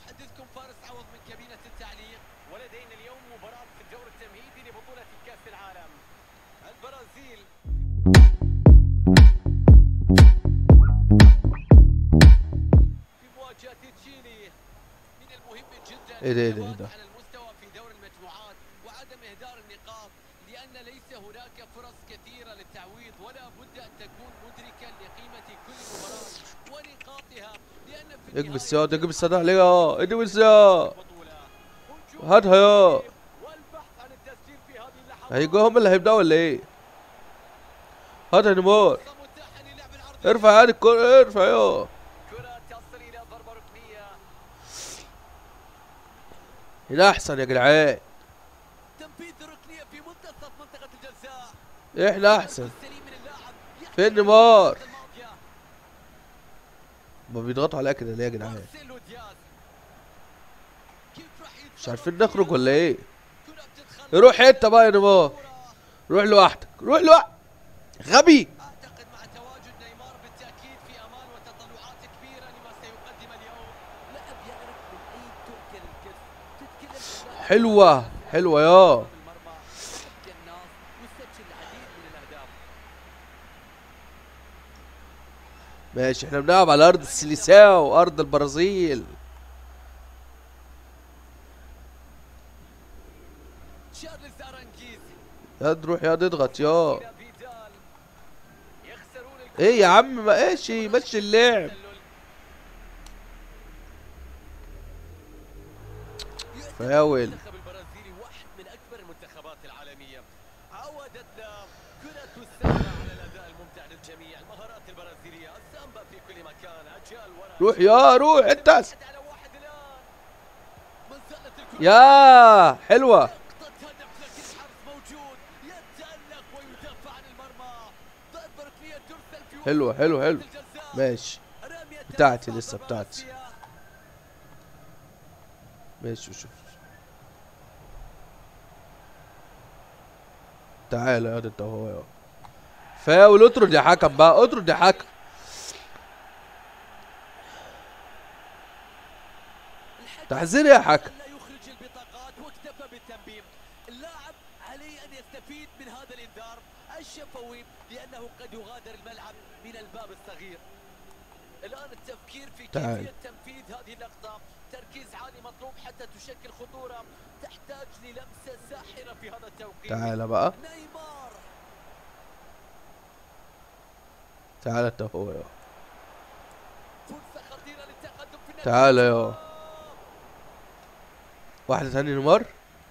يحدثكم فارس عوض من كابينة التعليق ولدينا اليوم مباراة في الدور التمهيدي لبطولة كأس العالم البرازيل في مواجهة تشيلي من المهم جدا إيه ده- إيه ده- إيه الثبات ده؟ على المستوى في دور المجموعات وعدم إهدار النقاط لأن ليس هناك فرص كثيرة للتعويض ولا بد أن تكون مدركا لقيمة كل مباراة ونقاطها لأن في اكبس النهاية يا اكبس صدى عليها اكبس يا البطولة هجوم هاتها يا والبحث عن التسجيل في هذه اللحظات هيجوا هم اللي هيبداوا ولا ايه هات يا نيمار فرصة متاحة للعب العرضي ارفع هات الكرة ارفع يا كرة تصل إلى ضربة ركنية هنا احسن يا جدعان تنفيذ ركنية في منتصف منطقة الجزاء احنا احسن السليم من اللاعب فين نيمار الماضية. ما بيضغطوا عليا كده ليه يا جدعان مارسيلو دياز كيف راح مش يتصرف عارفين نخرج فيها؟ ولا ايه كرة بتتخلى روح انت بقى يا نيمار كرة. روح لوحدك روح لوحدك غبي اعتقد مع تواجد نيمار بالتاكيد في امان وتطلعات كبيره لما سيقدم اليوم لاعب يعرف من اين تؤكل الكف تتكلم عن حلوة حلوة يا المرمى لاعب قناص وسجل العديد من الاهداف ماشي احنا بنلعب على ارض السيليساو ارض البرازيل تشارلز ارانجيز يا تروح يا تضغط يا إلى فيدال يخسرون الكرة ايه يا عم ما ايش مشي اللعب فاول المنتخب البرازيلي واحد من اكبر المنتخبات العالميه عودتنا كرة السله على الاداء الممتع للجميع المهارات البرازيليه السامبا في كل مكان اجيال وراء روح يا روح انت واحد على واحد الان ما زالت الكرة يا حلوة لقطة هدف لكن الحرس موجود يتألق ويدافع عن المرمى ضربة ركنية ترسل في وسط حلوة حلو حلو الجزاء ماشي رمية بتاعتي تماس لسه ضربة بتاعتي. رأسية. ماشي شوف تعال يا انت هو يا فاول اطرد يا حكم بقى اطرد يا حكم الحكم تحذير يا حكم لا يخرج البطاقات واكتفى بالتنبيه اللاعب عليه ان يستفيد من هذا الانذار الشفوي لانه قد يغادر الملعب من الباب الصغير الان التفكير في تعال. كيفيه تنفيذ هذه اللقطه تركيز عالي مطلوب حتى تشكل خطوره تحتاج للمسه ساحره في هذا التوقيت تعال بقى نيمار تعال انت هو يا فرصه خطيره للتقدم في النتيجه تعال يا واحدة تاني نيمار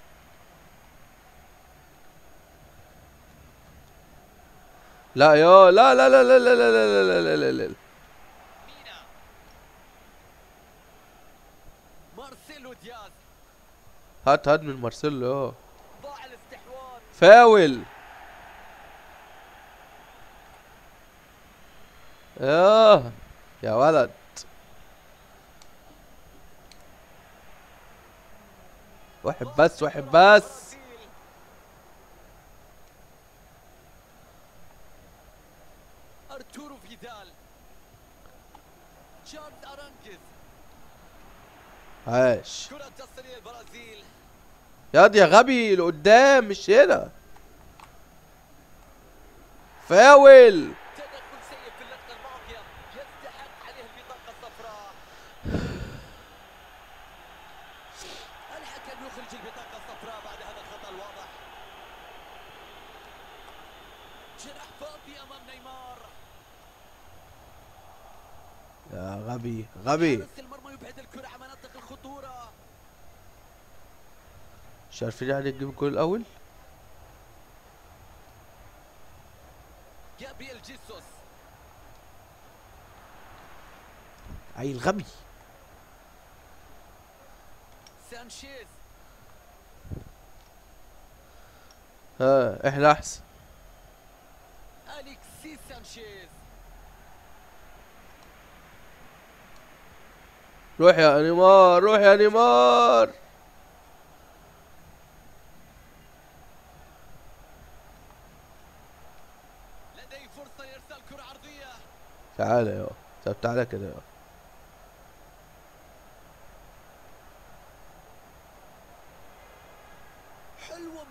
لا يا لا لا لا لا لا لا لا لا لا لا لا مينا مارسيلو دياز هات هات من مارسيلو يا ضاع الاستحواذ فاول ياه يا ولد واحد بس واحد بس ارتورو فيدال تشارلز ارانكيز عاش كرة تصل الى البرازيل ياض يا غبي لقدام مش هنا فاول تدخل سيء في اللقطة الماضية يستحق عليه البطاقة الصفراء الحكم يخرج البطاقة الصفراء بعد هذا الخطأ الواضح جرح فاضي امام نيمار يا غبي غبي حارس المرمى يبعد الكرة عن مناطق الخطورة مش عارفين يعني نجيب الجول الاول جابرييل جيسوس عيل غبي سانشيز ها احنا احسن اليكسيس سانشيز روح يا نيمار روح يا نيمار لديه فرصة لإرسال كرة عرضية تعالى يا طب تعالى كده يا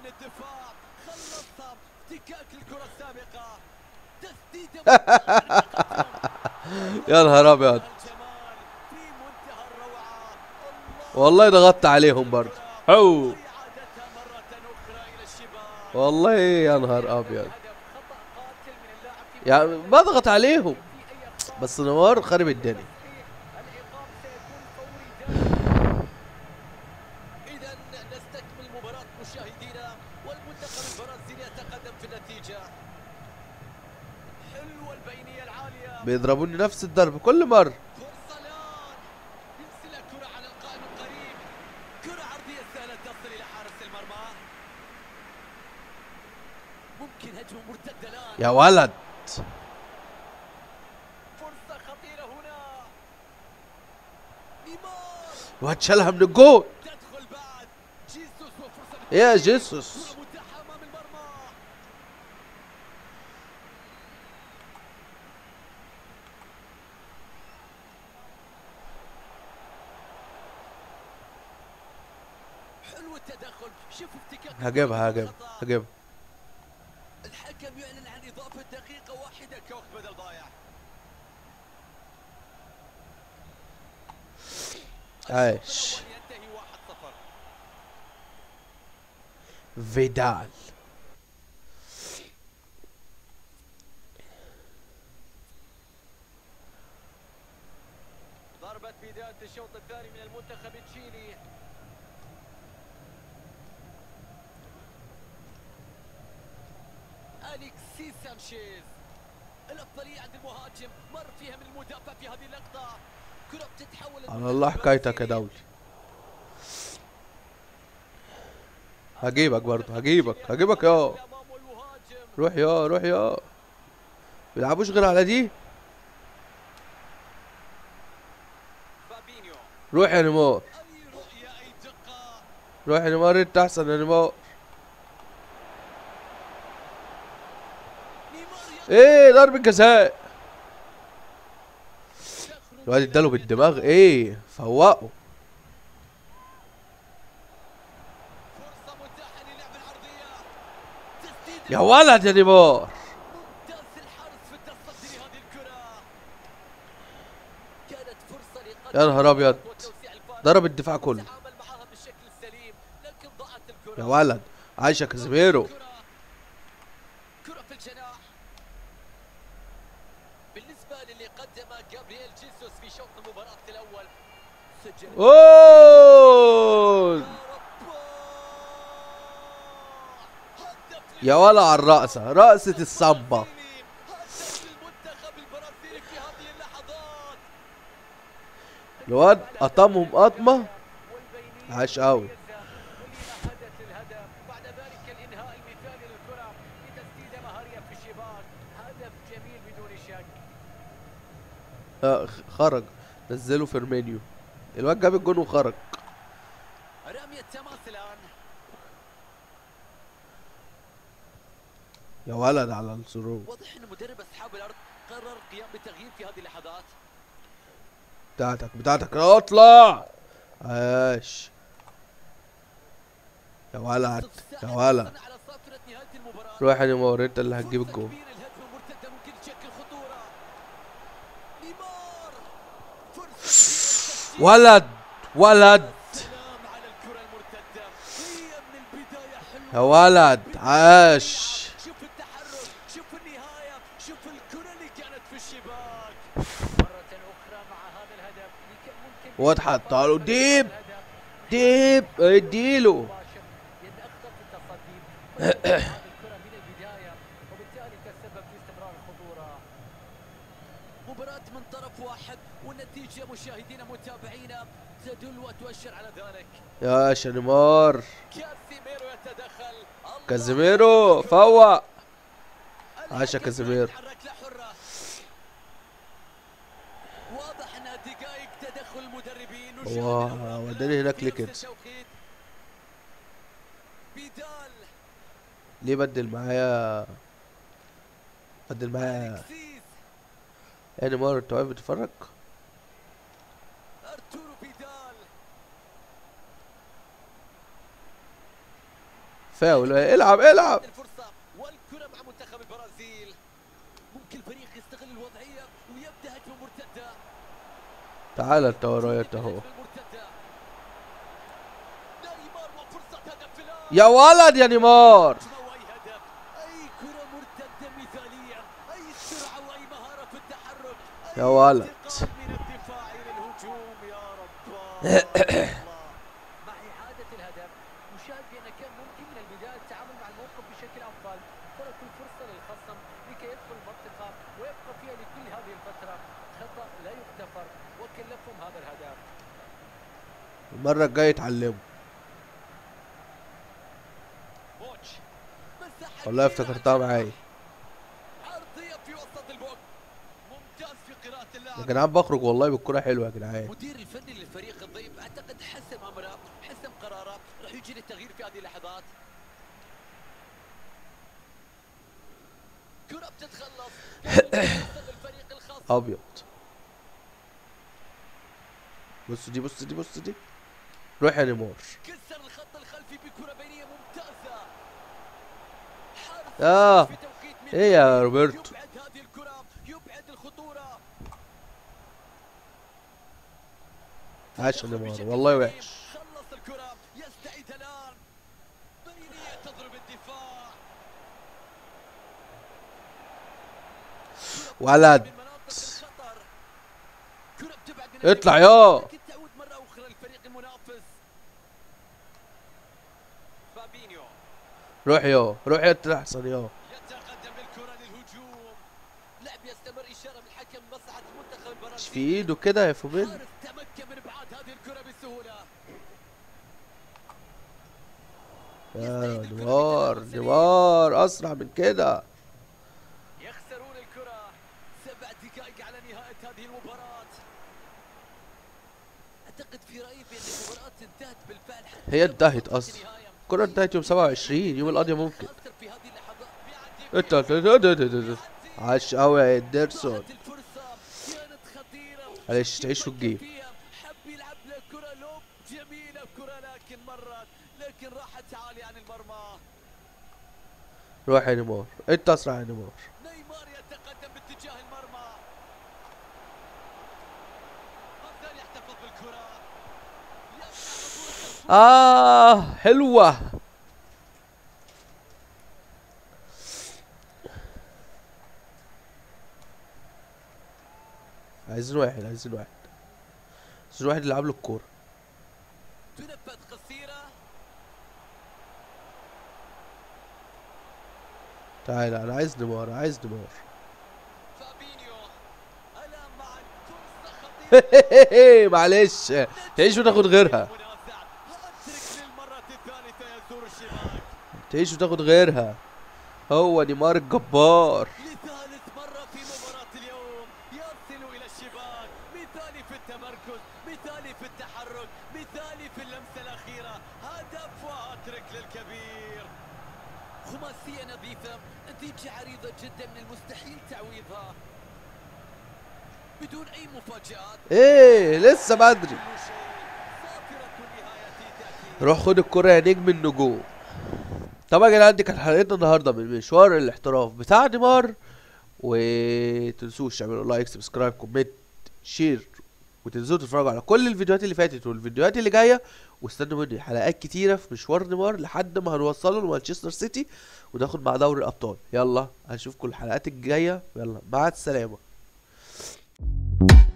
الدفاع خلصها افتكاك الكرة السابقة تسديدة يا نهار ابيض الجمال في منتهى الروعة الله والله ضغطت عليهم برضه أو إعادتها مرة أخرى إلى الشباك والله يا نهار ابيض هدف خطأ قاتل من اللاعب في يعني بضغط عليهم في أي أخطاء بس نوار خرب الدنيا العقاب سيكون فوري دائما إذا نستكمل المباراة مشاهدينا والمنتخب البرازيلي يتقدم في النتيجة حلوة البينية العالية بيضربوني نفس الضرب كل مرة فرصة الآن يرسل الكرة على القائم القريب كرة عرضية سهلة تصل إلى حارس المرمى ممكن هجمة مرتدة الآن يا ولد فرصة خطيرة هنا نيمار الواد شالها من الجول تدخل بعد جيسوس وفرصة يا للتسديد. جيسوس كرة متاحة أمام المرمى حلو التدخل شوف افتكاك هجيبها هجيبها الخطأ. هجيبها الحكم يعلن عن إضافة دقيقة واحدة كوقت بدل ضايع عايش الشوط الأول ينتهي 1-0 فيدال ضربة بداية الشوط الثاني من المنتخب التشيلي أليكسيس سانشيز الأفضلية عند المهاجم مر فيها من المدافع في هذه اللقطة كرة بتتحول على الله حكايتك يا دولي هجيبك برضه هجيبك هجيبك يا الأمام والمهاجم روح يا روح يا بيلعبوش غير على دي فابينيو روح يا نيمار أي رؤية أي دقة روح يا نيمار انت احسن يا نيمار نيمار ايه ضربة جزاء يخرج الواد اداله بالدماغ ايه فوقه فرصة متاحة للعب العرضية تسديد يا ولد يا نيمار ممتاز الحارس في التصدي لهذه الكرة كانت فرصة لقدم يا نهار أبيض. وتوسيع الفارق. ضرب الدفاع كله تعامل معها بالشكل السليم لكن ضاعت الكرة يا ولد عايشة كازيميرو كرة كرة في الجناح بالنسبة للي قدم جابرييل جيسوس في شوط المباراة الأول سجل اوه يا رباه. هدف يا ولا على الرقصة رقصة السامبا هدف للمنتخب البرازيلي في هذه اللحظات الواد قطمهم قطمة عاش قوي ولمهدت الهدف بعد ذلك الانهاء المثالي للكره بتسديده مهاريه في الشباك هدف جميل بدون شك آه، خ- خرج نزله فيرمينيو الواد جاب الجون وخرج رميه تماس الان يا ولد على السرور واضح ان مدرب اصحاب الارض قرر القيام بتغيير في هذه اللحظات بتاعتك بتاعتك اطلع عاش يا ولد نصف يا ساعة ولد وصلنا على صافرة نهاية المباراة روح يا نيمار انت اللي هتجيب فرصة الجون كبيرة الهجمة المرتدة ممكن تشكل خطورة نيمار فرصة كبيرة للتسجيل. ولد ولد سلام على الكرة المرتدة هي من البداية حلوة يا ولد عاش شوف التحرك شوف النهاية شوف الكرة اللي كانت في الشباك مرة أخرى مع هذا الهدف اللي كان ممكن واد حطها له ديب الهدف ديب اديله مباشر لأن أخطأ في التصدي هذه الكرة من البداية وبالتالي تسبب في استمرار الخطورة مباراة من طرف واحد والنتيجة مشاهدينا متابعينا تدل وتؤشر على ذلك يا شنيمار كازيميرو يتدخل الله كازيميرو فوق عاش يا الحكم كازيميرو. يتحرك لا حرة واضح انها دقائق تدخل المدربين نشاهد واه، الأوراق وداني هناك في ليه نفس كده؟ التوقيت. بيدال ليه بدل معايا بدل معايا أليكسيس يا نيمار انت واقف بتتفرج ارتورو بيدال فاول العب العب الفرصة والكرة مع منتخب البرازيل ممكن الفريق يستغل الوضعية ويبدأ هجمة مرتدة تعال انت ورايا انت اهو المرتدة. نيمار وفرصة هدف الآن. يا ولد يا نيمار أو أي هدف أي كرة مرتدة مثالية أي سرعة وأي مهارة في التحرك أي يا ولد. انتقال من الدفاع إلى الهجوم يا رب مع إعادة الهدف نشاهد بأن كان ممكن من البداية التعامل مع الموقف بشكل أفضل تركوا الفرصة للخصم لكي يدخل المنطقة ويبقى فيها لكل هذه الفترة خطأ لا يغتفر وكلفهم هذا الهدف المرة الجاية اتعلموا موتش مساحة والله كبيرة افتكرتها عجيبة. معايا عرضية في وسط البوك ممتاز في قراءة يا اللاعب جدعان بخرج والله بالكرة حلوة يا جدعان مدير الفني للفريق الضيف اعتقد حسم امره حسم قراره راح يجي للتغيير في هذه اللحظات كرة بتتخلص الفريق الخاص ابيض بص دي بص دي بص دي روح يا نيمار كسر الخط الخلفي بكرة بينية ممتازة حارس آه. في توقيت من ايه يا روبرتو يبعد هذه الكرة يبعد الخطورة عاش يا نيمار والله وحش خلص الكرة يستعيد الآن بينية تضرب الدفاع ولد من مناطق الخطر كرة بتبعد من اطلع الدفاع، يا لكن تعود مرة أخرى للفريق المنافس فابينيو روح يا روح يا انت احسن يا يتقدم بالكرة للهجوم لعب يستمر إشارة من الحكم مصلحة المنتخب مش البرازيلي في ايده كده يا فوبين حارس تمكن من ابعاد هذه الكرة بسهولة يا نيمار نيمار اسرع من كده يخسرون الكرة سبع دقائق على نهاية هذه المباراة أعتقد في رأيي بأن المباراة انتهت بالفعل حتى هي لو انتهت كانت اصلا النهاية. الكرة انتهت يوم 27 يوم القضية ممكن خاصة في هذه اللحظات انت بيعدي عاش قوي يا ادرسون ضاعت الفرصة كانت خطيرة معلش تعيش في الجيم فيها حب يلعب له كرة لوب جميلة كرة لكن مرت لكن راحت عالية عن المرمى روح يا نيمار انت اسرع يا نيمار نيمار يتقدم باتجاه المرمى الثاني يحتفظ بالكرة يمنع خطورة اه حلوة عايزين واحد عايزين واحد عايزين واحد يلعب له الكورة تنفذ قصيرة تعال انا عايز نيمار عايز نيمار فابينيو الآن مع فرصة خطيرة معلش تعيش وتاخد غيرها منازع هاتريك للمرة الثالثة يزور الشباك تعيش وتاخد غيرها هو نيمار الجبار لثالث مرة في مباراة اليوم يصل إلى الشباك مثالي في التمركز مثالي في التحرك مثالي في اللمسة الأخيرة هدف وهاتريك للكبير خماسية نظيفة نتيجة عريضة جدا من المستحيل تعويضها بدون أي مفاجآت ايه لسه بدري كل شيء صافرة النهاية تأتي روح خد الكرة يا نجم النجوم طبعا يا جدعان دي كانت حلقتنا النهارده من مشوار الاحتراف بتاع نيمار وتنسوش تعملوا لايك سبسكرايب كومنت شير وتنزلوا تتفرجوا على كل الفيديوهات اللي فاتت والفيديوهات اللي جايه واستنوا مني حلقات كتيره في مشوار نيمار لحد ما هنوصله لمانشستر سيتي وناخد مع دوري الابطال يلا هنشوفكم الحلقات الجايه يلا مع السلامه